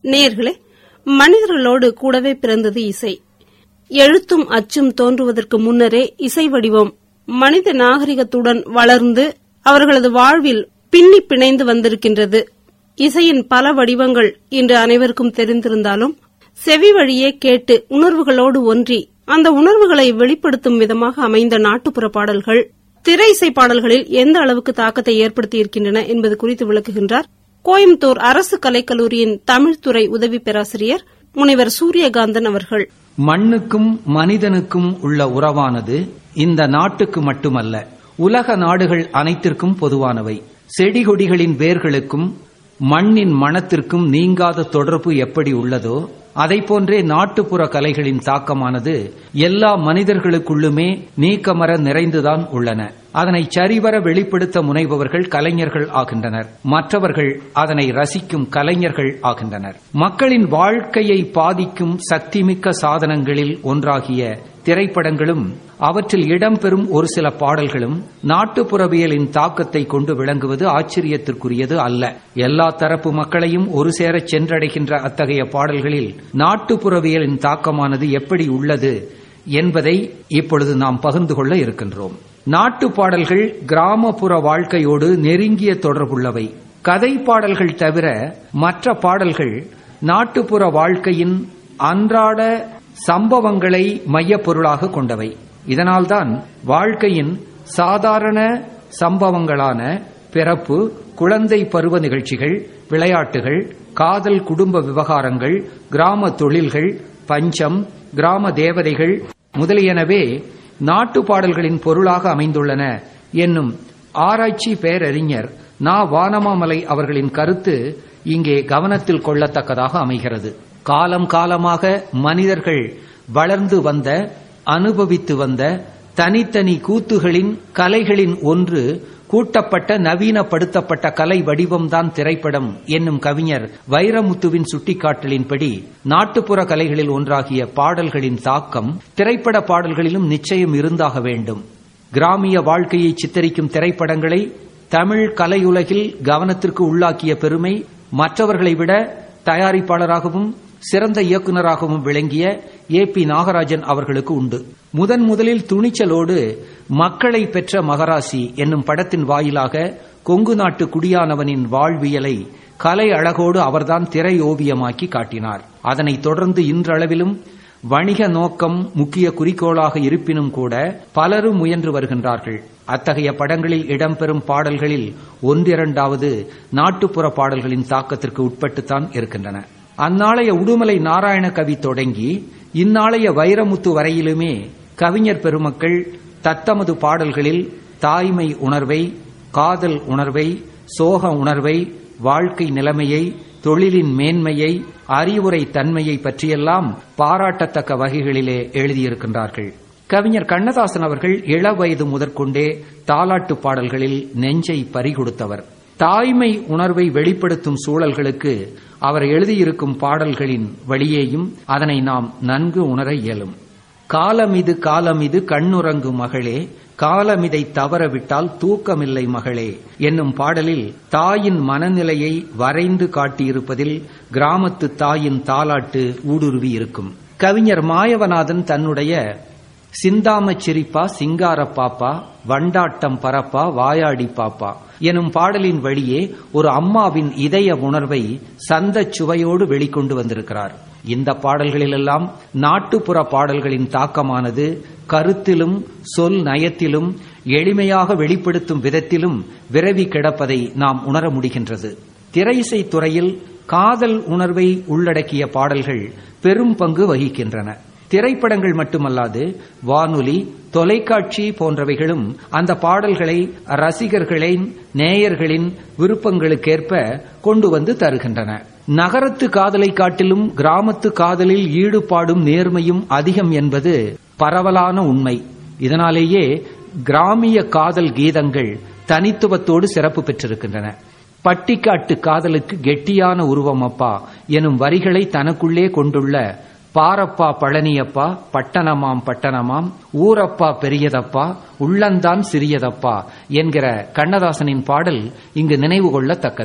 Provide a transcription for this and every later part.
நேர்களே மனிதர்களோடு கூடவே பிறந்தது இசை எழுத்தும் அச்சும் தோன்றுவதற்கு முன்னரே இசை வடிவம் மனித நாகரிகத்துடன் வளர்ந்து அவர்களது வாழ்வில் பின்னி பிணைந்து வந்திருக்கின்றது இசையின் பல வடிவங்கள் இன்று அனைவருக்கும் தெரிந்திருந்தாலும் செவி வழியே கேட்டு உணர்வுகளோடு ஒன்றி அந்த உணர்வுகளை வெளிப்படுத்தும் விதமாக அமைந்த நாட்டுப்புற பாடல்கள் திரை இசை பாடல்களில் எந்த அளவுக்கு தாக்கத்தை ஏற்படுத்தியிருக்கின்றன என்பது குறித்து விளக்குகின்றார் கோயம்புத்தூர் அரசு கலைக்கல்லூரியின் தமிழ்துறை உதவி பேராசிரியர் முனைவர் சூரியகாந்தன் அவர்கள் மண்ணுக்கும் மனிதனுக்கும் உள்ள உறவானது இந்த நாட்டுக்கு மட்டுமல்ல உலக நாடுகள் அனைத்திற்கும் பொதுவானவை செடி கொடிகளின் வேர்களுக்கும் மண்ணின் மனத்திற்கும் நீங்காத தொடர்பு எப்படி உள்ளதோ அதை போன்றே நாட்டுப்புற கலைகளின் தாக்கமானது எல்லா மனிதர்களுக்குள்ளுமே நீக்கமர நிறைந்துதான் உள்ளன அதனை சரிவர வெளிப்படுத்த முனைபவர்கள் கலைஞர்கள் ஆகின்றனர் மற்றவர்கள் அதனை ரசிக்கும் கலைஞர்கள் ஆகின்றனர் மக்களின் வாழ்க்கையை பாதிக்கும் சக்திமிக்க சாதனங்களில் ஒன்றாகிய திரைப்படங்களும் அவற்றில் இடம்பெறும் ஒரு சில பாடல்களும் நாட்டுப்புறவியலின் தாக்கத்தை கொண்டு விளங்குவது ஆச்சரியத்திற்குரியது அல்ல எல்லா தரப்பு மக்களையும் ஒரு சேரச் சென்றடைகின்ற அத்தகைய பாடல்களில் நாட்டுப்புறவியலின் தாக்கமானது எப்படி உள்ளது என்பதை இப்பொழுது நாம் பகிர்ந்து கொள்ள இருக்கின்றோம் நாட்டு பாடல்கள் கிராமப்புற வாழ்க்கையோடு நெருங்கிய தொடர்புள்ளவை கதை பாடல்கள் தவிர மற்ற பாடல்கள் நாட்டுப்புற வாழ்க்கையின் அன்றாட சம்பவங்களை மையப்பொருளாக கொண்டவை இதனால்தான் வாழ்க்கையின் சாதாரண சம்பவங்களான பிறப்பு குழந்தை பருவ நிகழ்ச்சிகள் விளையாட்டுகள் காதல் குடும்ப விவகாரங்கள் கிராம தொழில்கள் பஞ்சம் கிராம தேவதைகள் முதலியனவே நாட்டு பாடல்களின் பொருளாக அமைந்துள்ளன என்னும் ஆராய்ச்சி பேரறிஞர் நா வானமாமலை அவர்களின் கருத்து இங்கே கவனத்தில் கொள்ளத்தக்கதாக அமைகிறது காலம் காலமாக மனிதர்கள் வளர்ந்து வந்த அனுபவித்து வந்த தனித்தனி கூத்துகளின் கலைகளின் ஒன்று கூட்டப்பட்ட நவீனப்படுத்தப்பட்ட கலை வடிவம்தான் திரைப்படம் என்னும் கவிஞர் வைரமுத்துவின் சுட்டிக்காட்டலின்படி நாட்டுப்புற கலைகளில் ஒன்றாகிய பாடல்களின் தாக்கம் திரைப்பட பாடல்களிலும் நிச்சயம் இருந்தாக வேண்டும் கிராமிய வாழ்க்கையை சித்தரிக்கும் திரைப்படங்களை தமிழ் கலையுலகில் கவனத்திற்கு உள்ளாக்கிய பெருமை மற்றவர்களை விட தயாரிப்பாளராகவும் சிறந்த இயக்குநராகவும் விளங்கிய ஏ பி நாகராஜன் அவர்களுக்கு உண்டு முதன் முதலில் துணிச்சலோடு மக்களை பெற்ற மகராசி என்னும் படத்தின் வாயிலாக கொங்கு நாட்டு குடியானவனின் வாழ்வியலை கலை அழகோடு அவர்தான் திரை ஓவியமாக்கி காட்டினார் அதனைத் தொடர்ந்து இன்றளவிலும் வணிக நோக்கம் முக்கிய குறிக்கோளாக இருப்பினும் கூட பலரும் முயன்று வருகின்றார்கள் அத்தகைய படங்களில் இடம்பெறும் பாடல்களில் ஒன்றிரண்டாவது நாட்டுப்புற பாடல்களின் தாக்கத்திற்கு உட்பட்டுத்தான் இருக்கின்றன அந்நாளைய உடுமலை நாராயண கவி தொடங்கி இந்நாளைய வைரமுத்து வரையிலுமே கவிஞர் பெருமக்கள் தத்தமது பாடல்களில் தாய்மை உணர்வை காதல் உணர்வை சோக உணர்வை வாழ்க்கை நிலைமையை தொழிலின் மேன்மையை அறிவுரை தன்மையை பற்றியெல்லாம் பாராட்டத்தக்க வகைகளிலே எழுதியிருக்கின்றார்கள் கவிஞர் கண்ணதாசன் அவர்கள் இள வயது முதற்கொண்டே தாலாட்டு பாடல்களில் நெஞ்சை பறிகொடுத்தவர் தாய்மை உணர்வை வெளிப்படுத்தும் சூழல்களுக்கு அவர் எழுதியிருக்கும் பாடல்களின் வழியேயும் அதனை நாம் நன்கு உணர இயலும் காலமிது காலமிது கண்ணுறங்கு மகளே காலமிதை தவறவிட்டால் தூக்கமில்லை மகளே என்னும் பாடலில் தாயின் மனநிலையை வரைந்து காட்டியிருப்பதில் கிராமத்து தாயின் தாலாட்டு ஊடுருவி இருக்கும் கவிஞர் மாயவநாதன் தன்னுடைய சிந்தாமச் சிரிப்பா சிங்கார பாப்பா வண்டாட்டம் பரப்பா வாயாடி பாப்பா எனும் பாடலின் வழியே ஒரு அம்மாவின் இதய உணர்வை சந்த சுவையோடு வெளிக்கொண்டு வந்திருக்கிறார் இந்த பாடல்களிலெல்லாம் நாட்டுப்புற பாடல்களின் தாக்கமானது கருத்திலும் சொல் நயத்திலும் எளிமையாக வெளிப்படுத்தும் விதத்திலும் விரவி கிடப்பதை நாம் உணர முடிகின்றது திரையிசை துறையில் காதல் உணர்வை உள்ளடக்கிய பாடல்கள் பெரும் பங்கு வகிக்கின்றன திரைப்படங்கள் மட்டுமல்லாது வானொலி தொலைக்காட்சி போன்றவைகளும் அந்த பாடல்களை ரசிகர்களின் நேயர்களின் விருப்பங்களுக்கேற்ப கொண்டு வந்து தருகின்றன நகரத்து காதலை காட்டிலும் கிராமத்து காதலில் ஈடுபாடும் நேர்மையும் அதிகம் என்பது பரவலான உண்மை இதனாலேயே கிராமிய காதல் கீதங்கள் தனித்துவத்தோடு சிறப்பு பெற்றிருக்கின்றன பட்டிக்காட்டு காதலுக்கு கெட்டியான உருவம் அப்பா எனும் வரிகளை தனக்குள்ளே கொண்டுள்ள பாரப்பா பழனியப்பா பட்டணமாம் பட்டணமாம் ஊரப்பா பெரியதப்பா உள்ளந்தான் சிறியதப்பா என்கிற கண்ணதாசனின் பாடல் இங்கு நினைவு கொள்ளத்தக்கது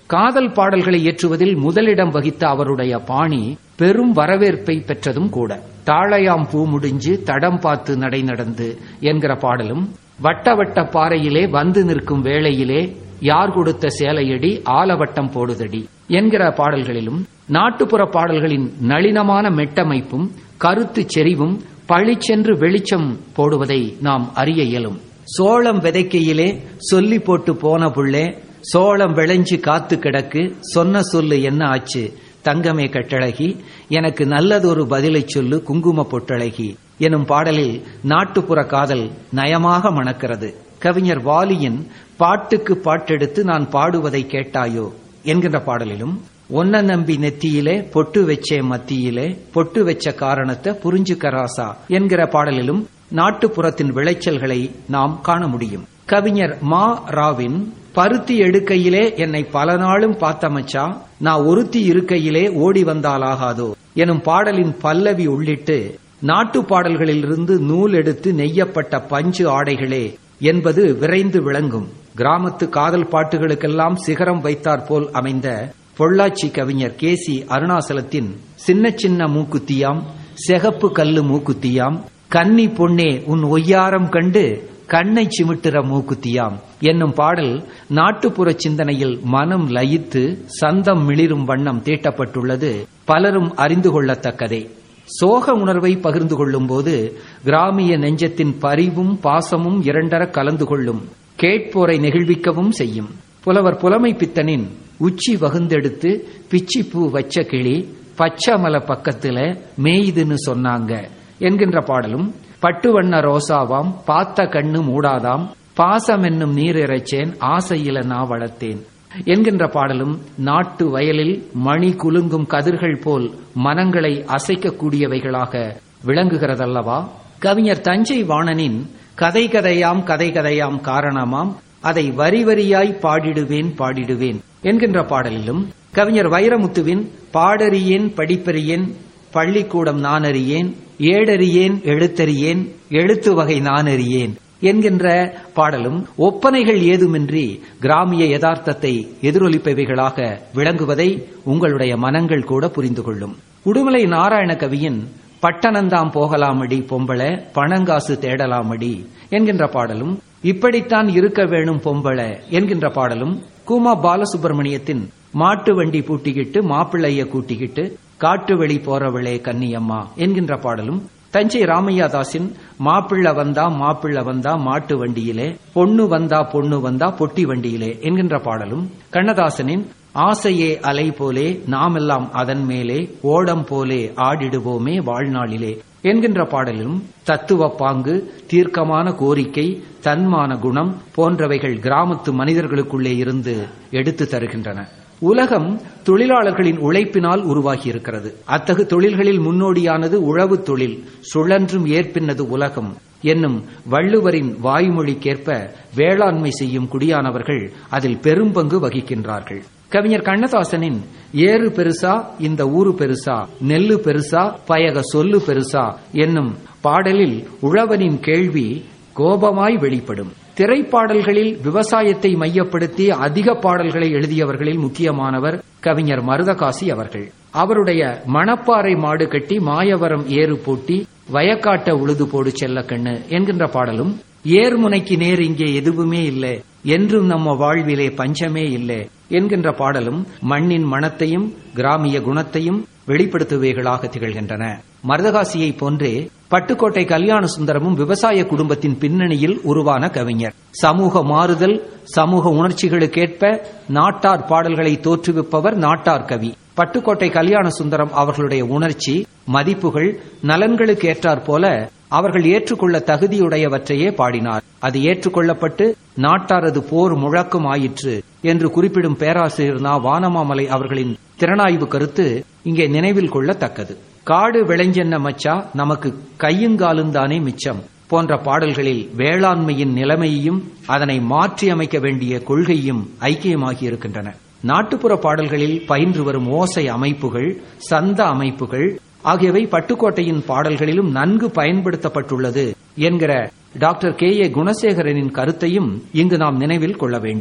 காதல் பாடல்களை இயற்றுவதில் முதலிடம் வகித்த அவருடைய பாணி பெரும் வரவேற்பை பெற்றதும் கூட தாழையாம் பூ முடிஞ்சு தடம் பார்த்து நடை நடந்து என்கிற பாடலும் வட்ட வட்ட பாறையிலே வந்து நிற்கும் வேளையிலே யார் கொடுத்த சேலையடி ஆலவட்டம் போடுதடி என்கிற பாடல்களிலும் நாட்டுப்புற பாடல்களின் நளினமான மெட்டமைப்பும் கருத்து செறிவும் பழிச்சென்று வெளிச்சம் போடுவதை நாம் அறிய இயலும் சோளம் விதைக்கையிலே சொல்லி போட்டு போன புள்ளே சோளம் விளைஞ்சு காத்து கிடக்கு சொன்ன சொல்லு என்ன ஆச்சு தங்கமே கட்டழகி எனக்கு நல்லதொரு பதிலை சொல்லு குங்கும பொட்டழகி எனும் பாடலில் நாட்டுப்புற காதல் நயமாக மணக்கிறது கவிஞர் வாலியின் பாட்டுக்கு பாட்டெடுத்து நான் பாடுவதை கேட்டாயோ என்கின்ற பாடலிலும் ஒன்ன நம்பி நெத்தியிலே பொட்டு வச்சே மத்தியிலே பொட்டு வச்ச காரணத்தை புரிஞ்சுக்க ராசா என்கிற பாடலிலும் நாட்டுப்புறத்தின் விளைச்சல்களை நாம் காண முடியும் கவிஞர் மா ராவின் பருத்தி எடுக்கையிலே என்னை பல நாளும் பார்த்தமச்சா நான் ஒருத்தி இருக்கையிலே ஓடி வந்தாலாகாதோ எனும் பாடலின் பல்லவி உள்ளிட்டு நாட்டு பாடல்களிலிருந்து நூல் எடுத்து நெய்யப்பட்ட பஞ்சு ஆடைகளே என்பது விரைந்து விளங்கும் கிராமத்து காதல் பாட்டுகளுக்கெல்லாம் சிகரம் வைத்தாற் போல் அமைந்த பொள்ளாச்சி கவிஞர் கே சி அருணாசலத்தின் சின்ன சின்ன மூக்குத்தியாம் செகப்பு கல்லு மூக்குத்தியாம் கன்னி பொன்னே உன் ஒய்யாரம் கண்டு கண்ணை சிமிட்டுற மூக்குத்தியாம் என்னும் பாடல் நாட்டுப்புற சிந்தனையில் மனம் லயித்து சந்தம் மிளிரும் வண்ணம் தீட்டப்பட்டுள்ளது பலரும் அறிந்து கொள்ளத்தக்கதே சோக உணர்வை பகிர்ந்து கொள்ளும் போது கிராமிய நெஞ்சத்தின் பரிவும் பாசமும் இரண்டர கலந்து கொள்ளும் கேட்போரை நெகிழ்விக்கவும் செய்யும் புலவர் புலமை பித்தனின் உச்சி வகுந்தெடுத்து பிச்சிப்பூ வச்ச கிளி பச்சமல பக்கத்துல மேயுதுன்னு சொன்னாங்க என்கின்ற பாடலும் பட்டுவண்ண ரோசாவாம் பார்த்த கண்ணு மூடாதாம் பாசம் என்னும் நீர் இறைச்சேன் ஆசையில நான் வளர்த்தேன் என்கின்ற பாடலும் நாட்டு வயலில் மணி குலுங்கும் கதிர்கள் போல் மனங்களை அசைக்கக்கூடியவைகளாக விளங்குகிறதல்லவா கவிஞர் தஞ்சை வாணனின் கதை கதையாம் கதை கதையாம் காரணமாம் அதை வரி வரியாய் பாடிடுவேன் பாடிடுவேன் என்கின்ற பாடலிலும் கவிஞர் வைரமுத்துவின் பாடறியேன் படிப்பறியேன் பள்ளிக்கூடம் நான் அறியேன் ஏடறியேன் எழுத்தறியேன் எழுத்து வகை நான் அறியேன் என்கின்ற பாடலும் ஒப்பனைகள் ஏதுமின்றி கிராமிய யதார்த்தத்தை எதிரொலிப்பவைகளாக விளங்குவதை உங்களுடைய மனங்கள் கூட புரிந்து கொள்ளும் உடுமலை நாராயண கவியின் பட்டணந்தாம் போகலாமடி பொம்பள பணங்காசு தேடலாமடி என்கின்ற பாடலும் இப்படித்தான் இருக்க வேணும் பொம்பள என்கின்ற பாடலும் கூமா பாலசுப்பிரமணியத்தின் மாட்டு வண்டி பூட்டிக்கிட்டு மாப்பிள்ளைய கூட்டிக்கிட்டு காட்டு வெளி போறவளே கன்னியம்மா என்கின்ற பாடலும் தஞ்சை ராமையாதாசின் மாப்பிள்ள வந்தா மாப்பிள்ள வந்தா மாட்டு வண்டியிலே பொண்ணு வந்தா பொண்ணு வந்தா பொட்டி வண்டியிலே என்கின்ற பாடலும் கண்ணதாசனின் ஆசையே அலை போலே நாமெல்லாம் அதன் மேலே ஓடம் போலே ஆடிடுவோமே வாழ்நாளிலே என்கின்ற பாடலிலும் தத்துவ பாங்கு தீர்க்கமான கோரிக்கை தன்மான குணம் போன்றவைகள் கிராமத்து மனிதர்களுக்குள்ளே இருந்து எடுத்து தருகின்றன உலகம் தொழிலாளர்களின் உழைப்பினால் உருவாகி இருக்கிறது அத்தகு தொழில்களில் முன்னோடியானது உழவு தொழில் சுழன்றும் ஏற்பின்னது உலகம் என்னும் வள்ளுவரின் வாய்மொழிக்கேற்ப வேளாண்மை செய்யும் குடியானவர்கள் அதில் பெரும்பங்கு வகிக்கின்றார்கள் கவிஞர் கண்ணதாசனின் ஏறு பெருசா இந்த ஊரு பெருசா நெல்லு பெருசா பயக சொல்லு பெருசா என்னும் பாடலில் உழவனின் கேள்வி கோபமாய் வெளிப்படும் திரைப்பாடல்களில் விவசாயத்தை மையப்படுத்தி அதிக பாடல்களை எழுதியவர்களில் முக்கியமானவர் கவிஞர் மருதகாசி அவர்கள் அவருடைய மணப்பாறை மாடு கட்டி மாயவரம் ஏறு போட்டி வயக்காட்ட உழுது போடு செல்ல கண்ணு என்கின்ற பாடலும் ஏர்முனைக்கு நேர் இங்கே எதுவுமே இல்லை என்றும் நம்ம வாழ்விலே பஞ்சமே இல்லை என்கின்ற பாடலும் மண்ணின் மனத்தையும் கிராமிய குணத்தையும் வெளிப்படுத்துவைகளாக திகழ்கின்றன மருதகாசியை போன்றே பட்டுக்கோட்டை கல்யாண சுந்தரமும் விவசாய குடும்பத்தின் பின்னணியில் உருவான கவிஞர் சமூக மாறுதல் சமூக உணர்ச்சிகளுக்கேற்ப நாட்டார் பாடல்களை தோற்றுவிப்பவர் நாட்டார் கவி பட்டுக்கோட்டை கல்யாண சுந்தரம் அவர்களுடைய உணர்ச்சி மதிப்புகள் நலன்களுக்கு ஏற்றாற் போல அவர்கள் ஏற்றுக்கொள்ள தகுதியுடையவற்றையே பாடினார் அது ஏற்றுக்கொள்ளப்பட்டு நாட்டாரது போர் முழக்கம் ஆயிற்று என்று குறிப்பிடும் பேராசிரியர் நா வானமாமலை அவர்களின் திறனாய்வு கருத்து இங்கே நினைவில் கொள்ளத்தக்கது காடு விளைஞ்சென்ன மச்சா நமக்கு கையுங்காலும் தானே மிச்சம் போன்ற பாடல்களில் வேளாண்மையின் நிலைமையையும் அதனை மாற்றியமைக்க வேண்டிய கொள்கையும் ஐக்கியமாகி இருக்கின்றன நாட்டுப்புற பாடல்களில் பயின்று வரும் ஓசை அமைப்புகள் சந்த அமைப்புகள் ஆகியவை பட்டுக்கோட்டையின் பாடல்களிலும் நன்கு பயன்படுத்தப்பட்டுள்ளது என்கிற டாக்டர் கே ஏ குணசேகரனின் கருத்தையும் இங்கு நாம் நினைவில் கொள்ள வேண்டும்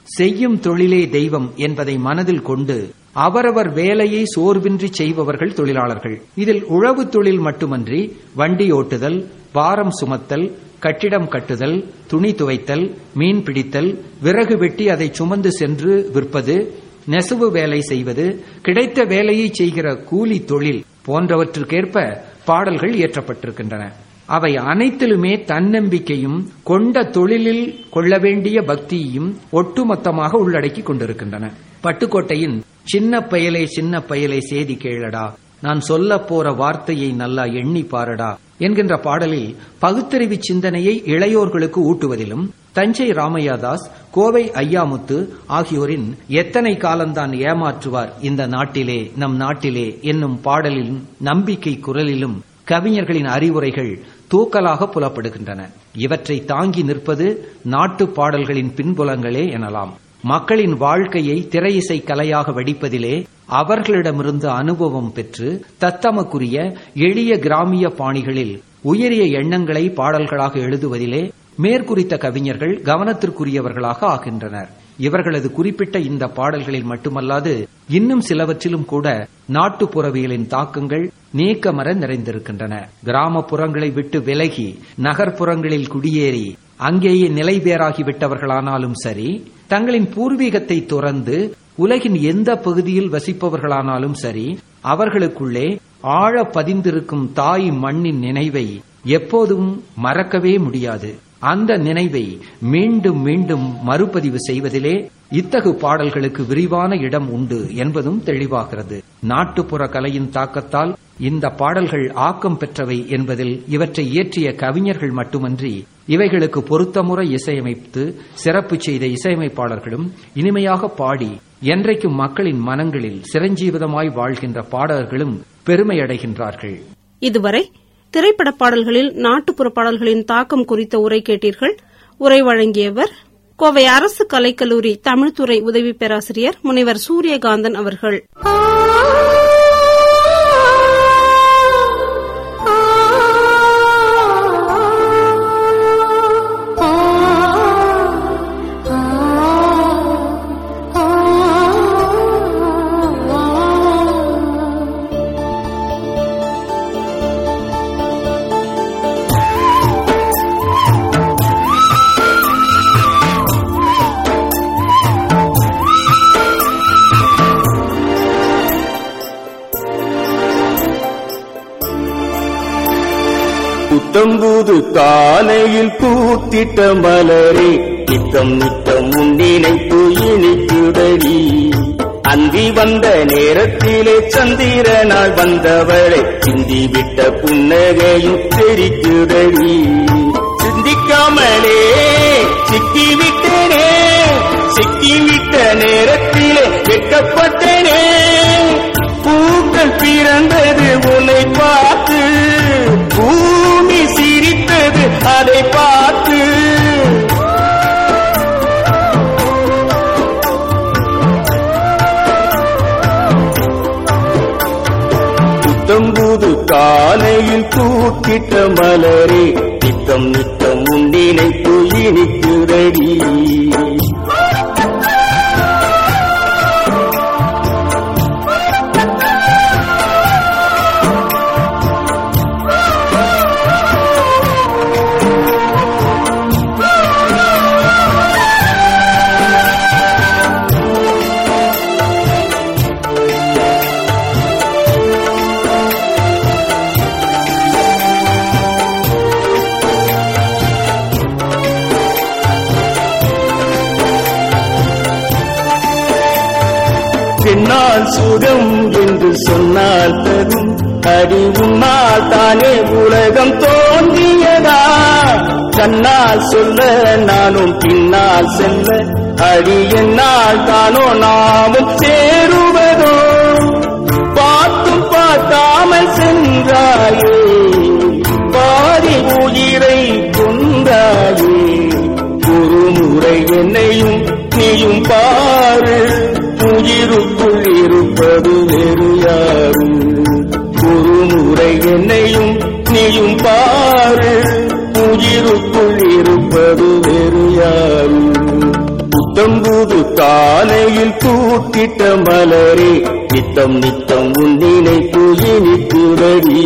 செய்யும் தொழிலே தெய்வம் என்பதை மனதில் கொண்டு அவரவர் வேலையை சோர்வின்றி செய்பவர்கள் தொழிலாளர்கள் இதில் உழவு தொழில் மட்டுமன்றி வண்டி ஓட்டுதல் பாரம் சுமத்தல் கட்டிடம் கட்டுதல் துணி துவைத்தல் மீன் பிடித்தல் விறகு வெட்டி அதை சுமந்து சென்று விற்பது நெசவு வேலை செய்வது கிடைத்த வேலையை செய்கிற கூலி தொழில் போன்றவற்றுக்கேற்ப பாடல்கள் இயற்றப்பட்டிருக்கின்றன அவை அனைத்திலுமே தன்னம்பிக்கையும் கொண்ட தொழிலில் கொள்ள வேண்டிய பக்தியையும் ஒட்டுமொத்தமாக உள்ளடக்கி கொண்டிருக்கின்றன பட்டுக்கோட்டையின் சின்ன பயலே சின்ன பயலே சேதி கேளடா நான் சொல்ல போற வார்த்தையை நல்லா எண்ணி பாரடா என்கின்ற பாடலில் பகுத்தறிவு சிந்தனையை இளையோர்களுக்கு ஊட்டுவதிலும் தஞ்சை ராமையாதாஸ் கோவை ஐயாமுத்து ஆகியோரின் எத்தனை காலம்தான் ஏமாற்றுவார் இந்த நாட்டிலே நம் நாட்டிலே என்னும் பாடலிலும் நம்பிக்கை குரலிலும் கவிஞர்களின் அறிவுரைகள் தூக்கலாக புலப்படுகின்றன இவற்றை தாங்கி நிற்பது நாட்டு பாடல்களின் பின்புலங்களே எனலாம் மக்களின் வாழ்க்கையை திரையிசை கலையாக வடிப்பதிலே அவர்களிடமிருந்து அனுபவம் பெற்று தத்தமக்குரிய எளிய கிராமிய பாணிகளில் உயரிய எண்ணங்களை பாடல்களாக எழுதுவதிலே மேற்குறித்த கவிஞர்கள் கவனத்திற்குரியவர்களாக ஆகின்றனர் இவர்களது குறிப்பிட்ட இந்த பாடல்களில் மட்டுமல்லாது இன்னும் சிலவற்றிலும் கூட நாட்டுப்புறவியலின் தாக்கங்கள் நீக்கமர நிறைந்திருக்கின்றன கிராமப்புறங்களை விட்டு விலகி நகர்ப்புறங்களில் குடியேறி அங்கேயே நிலை விட்டவர்களானாலும் சரி தங்களின் பூர்வீகத்தை துறந்து உலகின் எந்த பகுதியில் வசிப்பவர்களானாலும் சரி அவர்களுக்குள்ளே ஆழ பதிந்திருக்கும் தாய் மண்ணின் நினைவை எப்போதும் மறக்கவே முடியாது அந்த நினைவை மீண்டும் மீண்டும் மறுபதிவு செய்வதிலே இத்தகு பாடல்களுக்கு விரிவான இடம் உண்டு என்பதும் தெளிவாகிறது நாட்டுப்புற கலையின் தாக்கத்தால் இந்த பாடல்கள் ஆக்கம் பெற்றவை என்பதில் இவற்றை இயற்றிய கவிஞர்கள் மட்டுமன்றி இவைகளுக்கு பொருத்தமுறை இசையமைத்து சிறப்பு செய்த இசையமைப்பாளர்களும் இனிமையாக பாடி என்றைக்கும் மக்களின் மனங்களில் சிரஞ்சீவிதமாய் வாழ்கின்ற பாடகர்களும் பெருமையடைகின்றார்கள் இதுவரை திரைப்பட பாடல்களில் நாட்டுப்புற பாடல்களின் தாக்கம் குறித்த உரை கேட்டீர்கள் உரை வழங்கியவர் கோவை அரசு கலைக்கல்லூரி தமிழ்துறை உதவி பேராசிரியர் முனைவர் சூரியகாந்தன் அவர்கள் புத்தம்புது காலையில் பூத்திட்ட மலரே நித்தம் நித்தம் உன்னினைப்பு இனிக்குடடி அந்தி வந்த நேரத்திலே சந்திரனால் வந்தவளை சிந்தி விட்ட புன்னகையும் தெரிக்குடடி சிந்திக்காமலே சிக்கிவிட்டேனே சிக்கிவிட்ட நேரத்திலே வெட்கப்பட்டேனே பூக்கள் பிறந்தது உன்னை பார்த்து பூமி சிரித்தது அதை பார்த்து புத்தம்புது காலையில் தூக்கிட்ட மலரே நித்தம் நித்தம் உண்டினைப்பு இனிக்குதடி பெண்ணால் சுகம் என்று சொன்னால் தரும் அடி உன்னால் தானே உலகம் தோன்றியதா கண்ணால் சொல்ல நானும் பின்னால் செல்ல அடி என்னால் தானோ நாமும் சேருவதோ பார்த்தும் பார்க்காமல் சென்றாயே பாதி உயிரை கொன்றாயே ஒரு முறை என்னையும் நீயும் பாரு உயிருக்குள் இருப்பது வேறு யாரு ஒரு முறை என்னையும் நீயும் பாரு உயிருக்குள் இருப்பது வேறு யாரு புத்தம்புது பூத்திட்ட மலரே நித்தம் நித்தம் உன் நினைப்பு இனிக்குதடி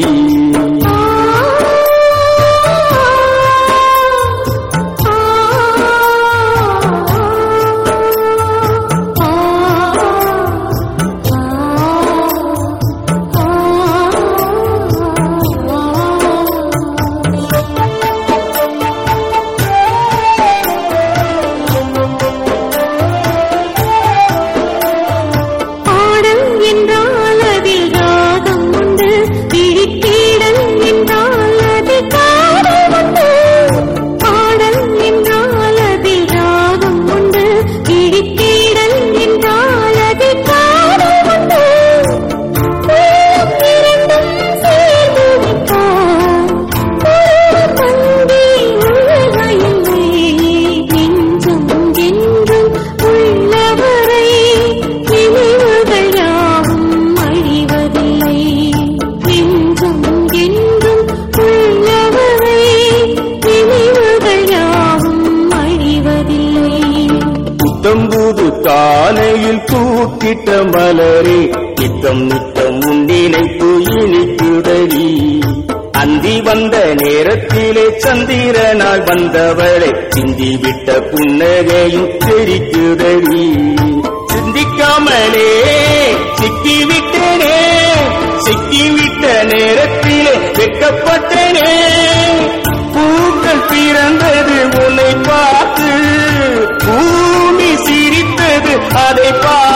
பாடல் என்றால் அதில் ராகம் உண்டு விழித்தீடல் என்றால் அதில் காதல் உண்டு பாடல் என்றால் அதில் ராகம் உண்டு விழித்தீடல் என்றால் அதில் காதல் உண்டு உள்ளம் இரண்டும் சேர்ந்து விட்டால் ஒரு பந்தி உலகையில்லை நெஞ்சும் என்றும் உள்ளவரை நினைவுகள் யாவும் அழிவதில்லை நெஞ்சும் என்றும் உள்ளவரை நினைவுகள் யாவும் அழிவதில்லை புத்தம்புது காலையில் பூத்திட்ட மலரே நித்தம் நித்தம் உன் நினைப்பு இனிக்குதடி அந்தி வந்த நேரத்திலே சந்திரனால் வந்தவளை சிந்தி விட்ட புன்னகையும் தெரிக்குதடி சிந்திக்காமலே சிக்கிவிட்டேனே சிக்கிவிட்ட நேரத்திலே வெட்கப்பட்டேனே பூக்கள் பிறந்தது உன்னை பார்த்து பூமி சிரித்தது அதை பார்த்து